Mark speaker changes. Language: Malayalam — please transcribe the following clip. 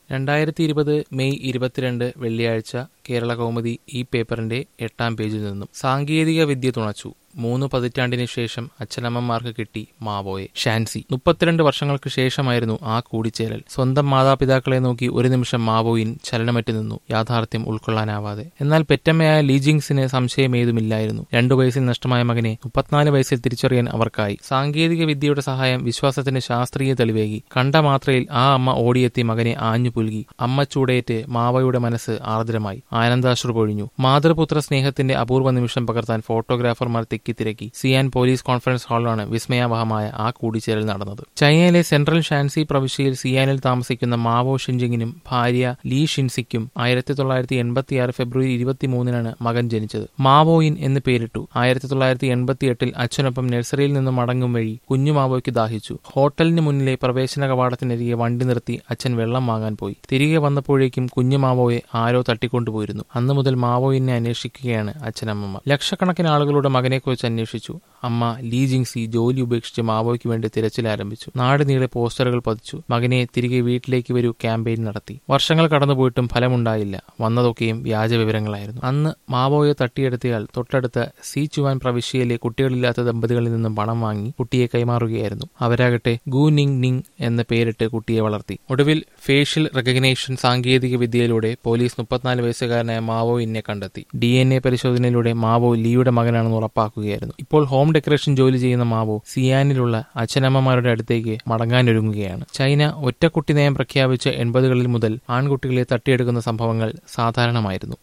Speaker 1: രണ്ടായിരത്തി ഇരുപത് മെയ് ഇരുപത്തിരണ്ട് വെള്ളിയാഴ്ച കേരള കൗമുദി ഈ പേപ്പറിന്റെ എട്ടാം പേജിൽ നിന്നും സാങ്കേതിക വിദ്യ തുണച്ചു മൂന്ന് പതിറ്റാണ്ടിന് ശേഷം അച്ഛനമ്മമാർക്ക് കിട്ടി മാവോയെ ഷാൻസി മുപ്പത്തിരണ്ട് വർഷങ്ങൾക്ക് ശേഷമായിരുന്നു ആ കൂടിച്ചേരൽ സ്വന്തം മാതാപിതാക്കളെ നോക്കി ഒരു നിമിഷം മാവോയിൻ ചലനമറ്റ് നിന്നു യാഥാർത്ഥ്യം ഉൾക്കൊള്ളാനാവാതെ എന്നാൽ പെറ്റമ്മയായ ലീജിങ്സിന് സംശയമേതുമില്ലായിരുന്നു രണ്ടു വയസ്സിൽ നഷ്ടമായ മകനെ മുപ്പത്തിനാല് വയസ്സിൽ തിരിച്ചറിയാൻ അവർക്കായി സാങ്കേതിക വിദ്യയുടെ സഹായം വിശ്വാസത്തിന് ശാസ്ത്രീയ തെളിവേകി കണ്ട മാത്രയിൽ ആ അമ്മ ഓടിയെത്തി മകനെ ആഞ്ഞു പുൽകി അമ്മ ചൂടേറ്റ് മാവയുടെ മനസ്സ് ആർദ്രമായി ആനന്ദാശ്രു പൊഴിഞ്ഞു മാതൃപുത്ര സ്നേഹത്തിന്റെ അപൂർവ നിമിഷം പകർത്താൻ ഫോട്ടോഗ്രാഫർമാർ തിക്കിത്തിരക്കി സിയാൻ പോലീസ് കോൺഫറൻസ് ഹാളിലാണ് വിസ്മയാവഹമായ ആ കൂടിച്ചേരൽ നടന്നത് ചൈനയിലെ സെൻട്രൽ ഷാൻസി പ്രവിശ്യയിൽ സിയാനിൽ താമസിക്കുന്ന മാവോ ഷിൻജിങ്ങിനും ഭാര്യ ലീ ഷിൻസിക്കും ആയിരത്തി തൊള്ളായിരത്തി എൺപത്തിയാറ് ഫെബ്രുവരി ഇരുപത്തിമൂന്നിനാണ് മകൻ ജനിച്ചത് മാവോയിൻ എന്ന് പേരിട്ടു ആയിരത്തി തൊള്ളായിരത്തി എൺപത്തി എട്ടിൽ അച്ഛനൊപ്പം നഴ്സറിയിൽ നിന്നും മടങ്ങും വഴി കുഞ്ഞു മാവോയ്ക്ക് ദാഹിച്ചു ഹോട്ടലിന് മുന്നിലെ പ്രവേശന കവാടത്തിനരികെ വണ്ടി നിർത്തി അച്ഛൻ വെള്ളം വാങ്ങാൻ പോയി തിരികെ വന്നപ്പോഴേക്കും കുഞ്ഞു മാവോയെ ആരോ തട്ടിക്കൊണ്ടുപോയിരുന്നു അന്നു മുതൽ മാവോയിനെ അന്വേഷിക്കുകയാണ് അച്ഛനമ്മമാർ ലക്ഷക്കണക്കിന് ആളുകളുടെ മകനെക്കുറിച്ച് അന്വേഷിച്ചു അമ്മ ലീ ജിങ്സി ജോലി ഉപേക്ഷിച്ച് മാവോയ്ക്ക് വേണ്ടി തിരച്ചിൽ ആരംഭിച്ചു നാട് നീളെ പോസ്റ്ററുകൾ പതിച്ചു മകനെ തിരികെ വീട്ടിലേക്ക് വരൂ ക്യാമ്പയിൻ നടത്തി വർഷങ്ങൾ കടന്നുപോയിട്ടും ഫലമുണ്ടായില്ല വന്നതൊക്കെയും വ്യാജ വിവരങ്ങളായിരുന്നു അന്ന് മാവോയെ തട്ടിയെടുത്തയാൾ തൊട്ടടുത്ത സി ചുവാൻ പ്രവിശ്യയിലെ കുട്ടികളില്ലാത്ത ദമ്പതികളിൽ നിന്നും പണം വാങ്ങി കുട്ടിയെ കൈമാറുകയായിരുന്നു അവരാകട്ടെ ഗു നിങ് നിങ് എന്ന പേരിട്ട് കുട്ടിയെ വളർത്തി ഒടുവിൽ ഫേഷ്യൽ റെക്കഗ്നേഷൻ സാങ്കേതിക വിദ്യയിലൂടെ പോലീസ് മുപ്പത്തിനാല് വയസ്സുകാരനായ മാവോയിനെ കണ്ടെത്തി ഡി എൻ എ പരിശോധനയിലൂടെ മാവോ ലീയുടെ മകനാണെന്ന് ഉറപ്പാക്കുകയായിരുന്നു ഇപ്പോൾ ഹോം ഡെക്കറേഷൻ ജോലി ചെയ്യുന്ന മാവോ സിയാനിലുള്ള അച്ഛനമ്മമാരുടെ അടുത്തേക്ക് മടങ്ങാനൊരുങ്ങുകയാണ് ചൈന ഒറ്റക്കുട്ടി നയം പ്രഖ്യാപിച്ച എൺപതുകളിൽ മുതൽ ആൺകുട്ടികളെ തട്ടിയെടുക്കുന്ന സംഭവങ്ങൾ സാധാരണമായിരുന്നു